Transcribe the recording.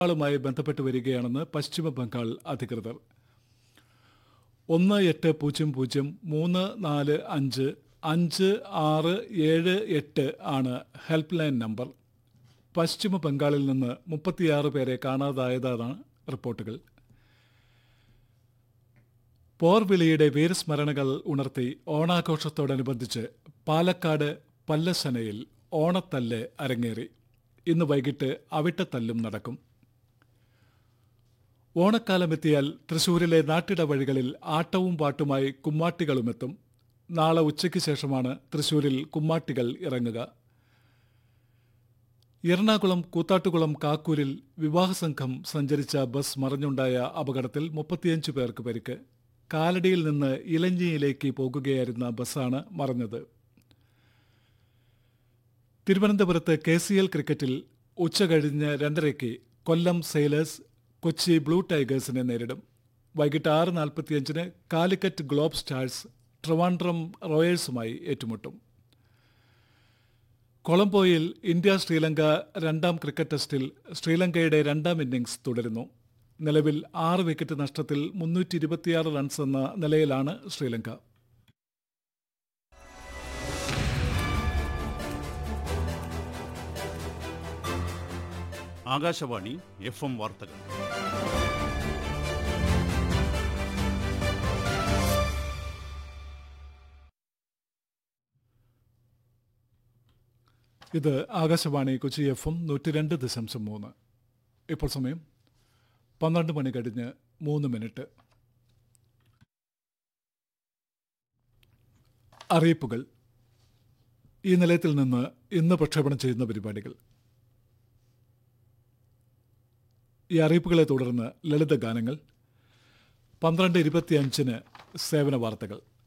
ബംഗാളുമായി ബന്ധപ്പെട്ട് വരികയാണെന്ന് പശ്ചിമ ബംഗാൾ അധികൃതർ ഒന്ന് എട്ട് പൂജ്യം പൂജ്യം മൂന്ന് നാല് അഞ്ച് അഞ്ച് ആറ് ഏഴ് എട്ട് ആണ് ഹെൽപ്പ് ലൈൻ നമ്പർ പശ്ചിമ ബംഗാളിൽ നിന്ന് മുപ്പത്തിയാറ് പേരെ കാണാതായതാണ് റിപ്പോർട്ടുകൾ പോർവിളിയുടെ വീരസ്മരണകൾ ഉണർത്തി ഓണാഘോഷത്തോടനുബന്ധിച്ച് പാലക്കാട് പല്ലശനയിൽ ഓണത്തല്ല് അരങ്ങേറി ഇന്ന് വൈകിട്ട് അവിട്ടത്തല്ലും നടക്കും ഓണക്കാലമെത്തിയാൽ തൃശൂരിലെ നാട്ടിട വഴികളിൽ ആട്ടവും പാട്ടുമായി കുമ്മാട്ടികളുമെത്തും നാളെ ഉച്ചയ്ക്ക് ശേഷമാണ് തൃശൂരിൽ കുമ്മാട്ടികൾ ഇറങ്ങുക എറണാകുളം കൂത്താട്ടുകുളം കാക്കൂരിൽ വിവാഹസംഘം സഞ്ചരിച്ച ബസ് മറിഞ്ഞുണ്ടായ അപകടത്തിൽ മുപ്പത്തിയഞ്ച് പേർക്ക് പരിക്ക് കാലടിയിൽ നിന്ന് ഇലഞ്ഞിയിലേക്ക് പോകുകയായിരുന്ന ബസ്സാണ് മറഞ്ഞത് തിരുവനന്തപുരത്ത് കെ സി എൽ ക്രിക്കറ്റിൽ ഉച്ചകഴിഞ്ഞ് രണ്ടരയ്ക്ക് കൊല്ലം സെയിലേഴ്സ് കൊച്ചി ബ്ലൂ ടൈഗേഴ്സിനെ നേരിടും വൈകിട്ട് ആറ് നാൽപ്പത്തിയഞ്ചിന് കാലിക്കറ്റ് ഗ്ലോബ് സ്റ്റാർസ് ട്രിവാൻഡ്രം റോയേഴ്സുമായി ഏറ്റുമുട്ടും കൊളംബോയിൽ ഇന്ത്യ ശ്രീലങ്ക രണ്ടാം ക്രിക്കറ്റ് ടെസ്റ്റിൽ ശ്രീലങ്കയുടെ രണ്ടാം ഇന്നിംഗ്സ് തുടരുന്നു നിലവിൽ ആറ് വിക്കറ്റ് നഷ്ടത്തിൽ മുന്നൂറ്റി ഇരുപത്തിയാറ് റൺസ് എന്ന നിലയിലാണ് ശ്രീലങ്ക ആകാശവാണി എഫ് എം വാർത്തകൾ ഇത് ആകാശവാണി കൊച്ചി എഫ് എം നൂറ്റി രണ്ട് ദശാംശം മൂന്ന് ഇപ്പോൾ സമയം പന്ത്രണ്ട് മണി കഴിഞ്ഞ് മൂന്ന് മിനിറ്റ് അറിയിപ്പുകൾ ഈ നിലയത്തിൽ നിന്ന് ഇന്ന് പ്രക്ഷേപണം ചെയ്യുന്ന പരിപാടികൾ ഈ അറിയിപ്പുകളെ തുടർന്ന് ലളിത ഗാനങ്ങൾ പന്ത്രണ്ട് ഇരുപത്തിയഞ്ചിന് സേവന വാർത്തകൾ